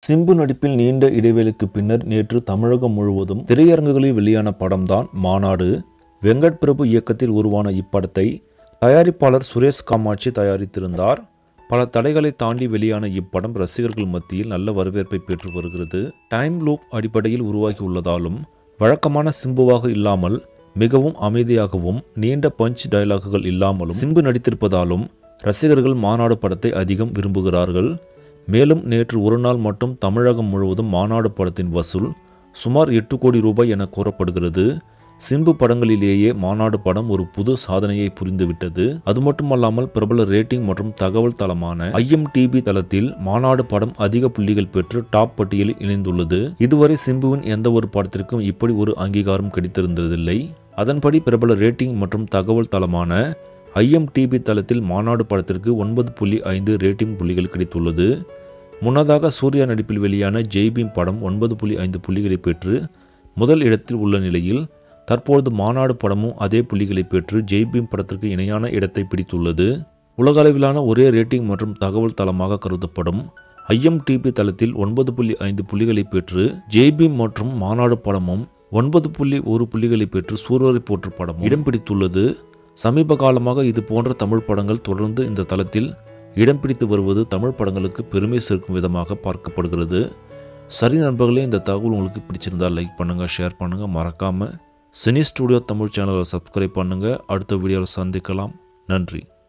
சிம்பு நடிப்பில் நீண்ட இடைவேளைக்கு பின்னர் நேற்று தமிழகம் முழுவதும் திரையரங்குகளில் வெளியான படம்தான் மாநாடு வெங்கட் பிரபு இயக்கத்தில் உருவான இப்படத்தை தயாரிப்பாளர் சுரேஷ் காமாட்சி தயாரித்திருந்தார் பல தடைகளை தாண்டி வெளியான இப்படம் ரசிகர்கள் மத்தியில் நல்ல வரவேற்பை பெற்று வருகிறது டைம் லூப் அடிப்படையில் உருவாகி உள்ளதாலும் வழக்கமான சிம்புவாக இல்லாமல் மிகவும் அமைதியாகவும் நீண்ட பஞ்ச் டயலாகுகள் இல்லாமலும் சிம்பு நடித்திருப்பதாலும் ரசிகர்கள் மாநாடு படத்தை அதிகம் விரும்புகிறார்கள் மேலும் நேற்று ஒரு நாள் மட்டும் தமிழகம் முழுவதும் மாநாடு படத்தின் வசூல் சுமார் எட்டு கோடி ரூபாய் என கூறப்படுகிறது சிம்பு படங்களிலேயே மாநாடு படம் ஒரு புது சாதனையை புரிந்துவிட்டது அது மட்டுமல்லாமல் பிரபல ரேட்டிங் மற்றும் தகவல் தளமான ஐஎம்டிபி தளத்தில் மாநாடு படம் அதிக புள்ளிகள் பெற்று டாப் பட்டியலில் இணைந்துள்ளது இதுவரை சிம்புவின் எந்த ஒரு படத்திற்கும் இப்படி ஒரு அங்கீகாரம் கிடைத்திருந்ததில்லை அதன்படி பிரபல ரேட்டிங் மற்றும் தகவல் தளமான ஐஎம்டிபி தளத்தில் மாநாடு படத்திற்கு ஒன்பது புள்ளி ஐந்து ரேட்டிங் புள்ளிகள் கிடைத்துள்ளது முன்னதாக சூர்யா நடிப்பில் வெளியான ஜெய்பீம் படம் ஒன்பது புள்ளி ஐந்து புள்ளிகளை பெற்று முதல் இடத்தில் உள்ள நிலையில் தற்பொழுது மாநாடு படமும் அதே புள்ளிகளை பெற்று ஜெய்பீம் படத்திற்கு இணையான இடத்தை பிடித்துள்ளது உலக அளவிலான ஒரே ரேட்டிங் மற்றும் தகவல் தளமாக கருதப்படும் ஐஎம்டிபி தளத்தில் ஒன்பது புள்ளி ஐந்து புள்ளிகளை பெற்று ஜெய்பீம் மற்றும் மாநாடு படமும் ஒன்பது புள்ளி ஒரு புள்ளிகளை பெற்று சூரரை போற்று படமும் இடம் பிடித்துள்ளது சமீப காலமாக இது போன்ற தமிழ் படங்கள் தொடர்ந்து இந்த தளத்தில் இடம் பிடித்து வருவது தமிழ் படங்களுக்கு பெருமை சேர்க்கும் விதமாக பார்க்கப்படுகிறது சரி நண்பர்களே இந்த தகவல் உங்களுக்கு பிடிச்சிருந்தால் லைக் பண்ணுங்கள் ஷேர் பண்ணுங்கள் மறக்காமல் சினி ஸ்டுடியோ தமிழ் சேனலை சப்ஸ்கிரைப் பண்ணுங்கள் அடுத்த வீடியோவில் சந்திக்கலாம் நன்றி